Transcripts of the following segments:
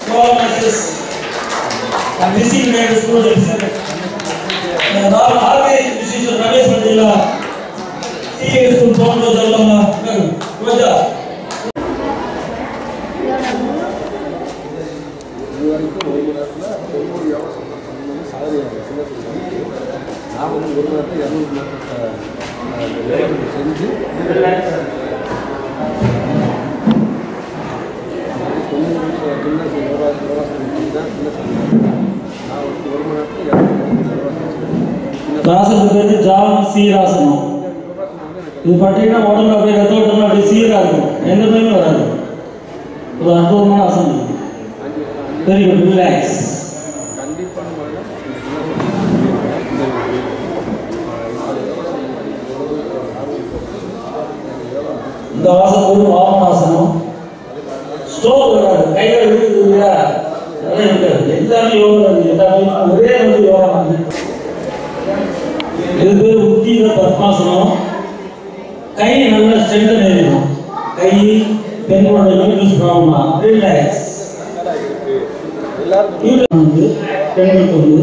Four matches. I'm busy in the school. ನಾವು ಹಾಗೆ ವಿಶೇಷ ರಮೇಶ್ ಬಂದಿಲ್ಲ ಹೀಗೆ ತಗೊಂಡೋದಲ್ಲ ಧ್ವಜ இதுவரைக்கும் ஒரு மணி நேரத்தில் தொண்ணூறு எவ்வளோ சொன்னாங்க சாதனை சின்ன நான் வந்து ஒரு நேரத்தில் இரநூறு மேற்பட்ட வேலைகள் செஞ்சு தொண்ணூறு நிமிஷம் சின்ன யோகாசனம் யோகாசனம் செஞ்சு தான் சின்ன சொன்னாங்க நான் வந்து ஒரு மணி நேரத்தில் இரநூறு யோகாசனம் செஞ்சேன் ராசத்துக்கு பேர் ஜான் சீராசனம் இது பார்த்தீங்கன்னா உடம்புல அப்படியே ரத்த ஓட்டம்லாம் அப்படியே சீராக இருக்கும் எந்த நோயும் வராது ஒரு அற்புதமான ஆசனம் இது. வெரி குட் ரிலாக்ஸ் கண்டிப்பான முறையில் இந்த ஆசனம் ஒரு வாமனாசனம் ஸ்டோக் வராது கையில் விழுது இல்லையா அதெல்லாம் இருக்காது எல்லாமே யோகா இருக்கு எல்லாமே ஒரே வந்து யோகா வந்து இது பேர் உத்தீர பத்மாசனம் கை நல்லா ஸ்ட்ரென்தன் ஏறிடும் கை பெண்ணோட யூட்ரஸ் ப்ராப்ளம் ரிலாக்ஸ் எல்லாரும் வந்து பெண்களுக்கு வந்து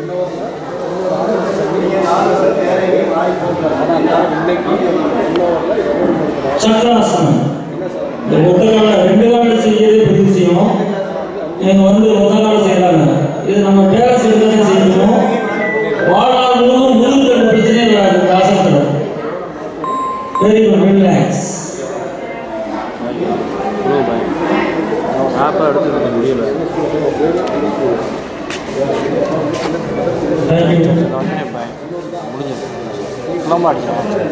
சக்கராசனம் இந்த ஒத்த கால ரெண்டு கால செய்யறதே பெரிய விஷயம் நீங்க வந்து ஒத்த கால செய்யறாங்க இது நம்ம பேர செய்யறதே செய்யணும் வாழ்நாள் முழுவதும் முதுகு பிரச்சனையே வராது இந்த ஆசனத்துல வெரி குட் ரிலாக்ஸ் ஆப்பை எடுத்துருக்க முடியல தேங்க்யூ உடனே பயம் முடிஞ்சது குழம்பு அடிச்சோம்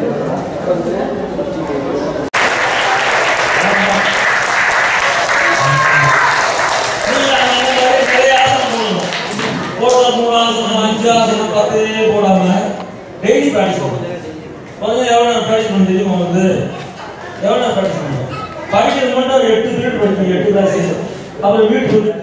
போடுற மூணு ஆசனம் அஞ்சு ஆசனம் பத்து போடாம டெய்லி ப்ராக்டிஸ் பண்ணணும் முதல்ல எவ்வளோ நேரம் ப்ராக்டிஸ் பண்ண தெரியுமா வந்து எவ்வளோ நேரம் ப்ராக்டிஸ் பண்ணணும் படிக்கிறது மட்டும் ஒரு எட்டு பீரியட் படிப்பேன் எட்டு கிளாஸ் அப்புறம் வீட்டுக்கு